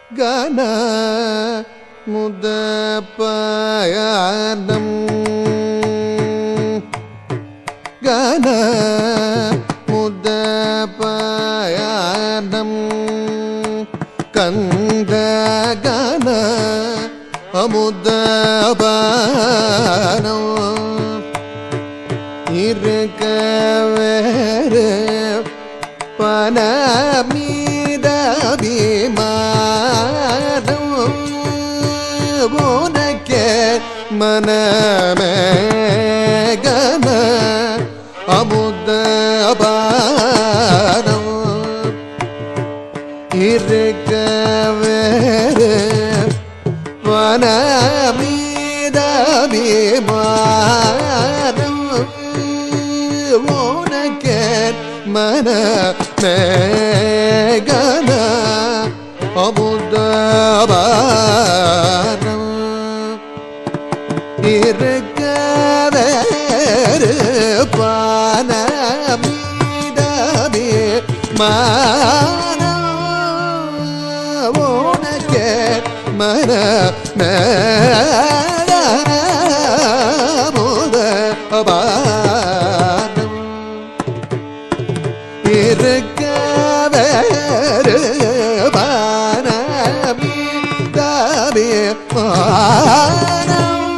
கன முத பயணம் கன முத பயணம் கந்த கன அமுத பானம் இருக்க வேறு பன மீத விமானம் உனக்கே மனமே கன அமுத பானம் இருக்க வேறு வன மீத விமானம் உனக்கே மன மேகன அமுதபானம் இருக்க வேறு பான மீதவே மானம் உனக்கே மன முதபானம் இருக்க வேறு பானமி தாமே மானம்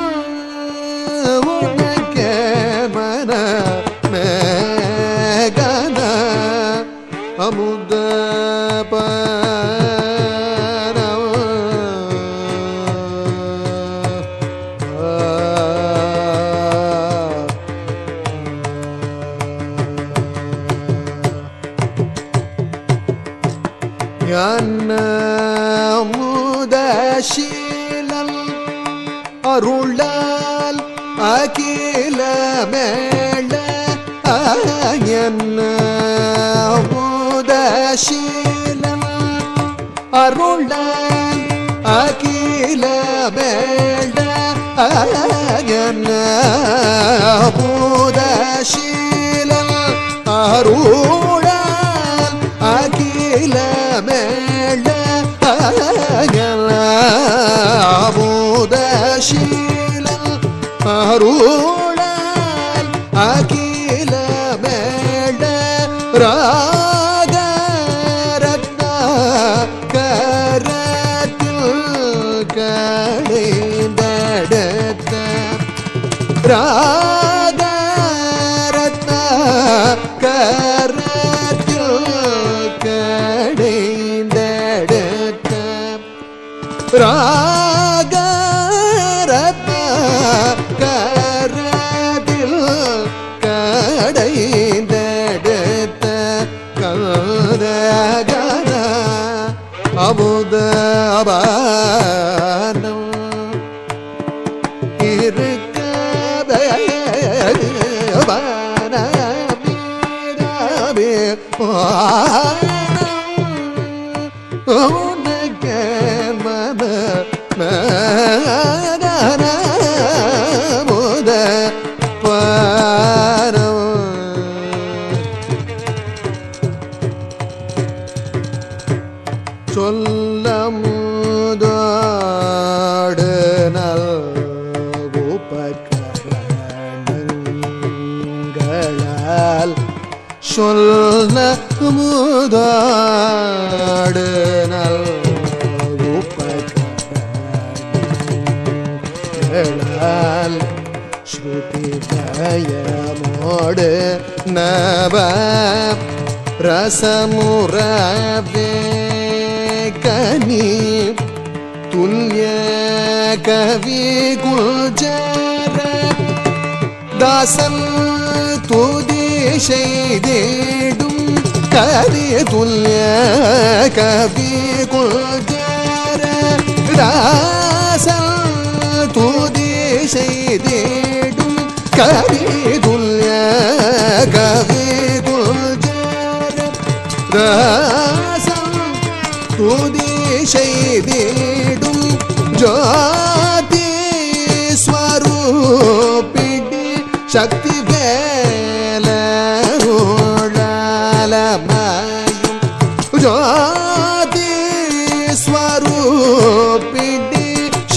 உனக்கே மன மேகன அமுத முதசீலல் அருளால் அகில மேள என்ன முதசீலல் அருளால் அகில மேள என்ன முதசீலல் அருளால் அகில மேள அமுதசீலல் அருளால் அகில மேள ராக ரத்ன கரத்தில் கடைந்தெடுத்த ராக ரத்ன கரத்தில் கடைந்தெடுத்த ராக ரத்ன கரத்தில் கடைந்தெடுத்த கதகன அமுத அபானம் இருக்கவே வானமீரவே வானம் உனக்கே மன மகன முத பாரம் சொல்ல முதோடு நல்குபகரணங்களால் சொல்ல முதோடு நல்குபகரணங்களால் ஸ்ருதி பயமோடு நவ ரசமுறவே கனி துல்லிய கவி குஜர தாசன் துதி செய்திடும் கவி துல்லிய கவி குஜர தாசன் துதி செய்திடும் கவி துல்லிய கவி குஜர ராசம் துதி செய்திடும் ஜோதி ஸ்வரூபிடி சக்தி வேலருளாலமாயும் ஜோதி ஸ்வரூ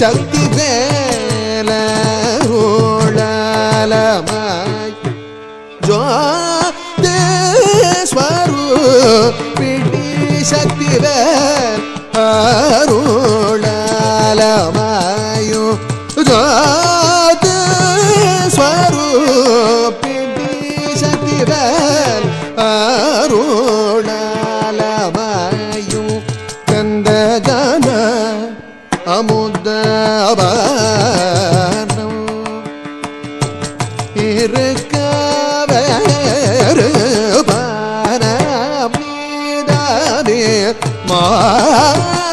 சக்தி வேலருளமாய் ஜோதேஸ்வரூபிணி சக்தி வேல் அருளமாயோ ஜோதேஸ்வரூபிணி சக்தி வேல் அருளமாயோ கந்தகன அமுதபானம் இருக்கவேறு பணம் நீதானே மா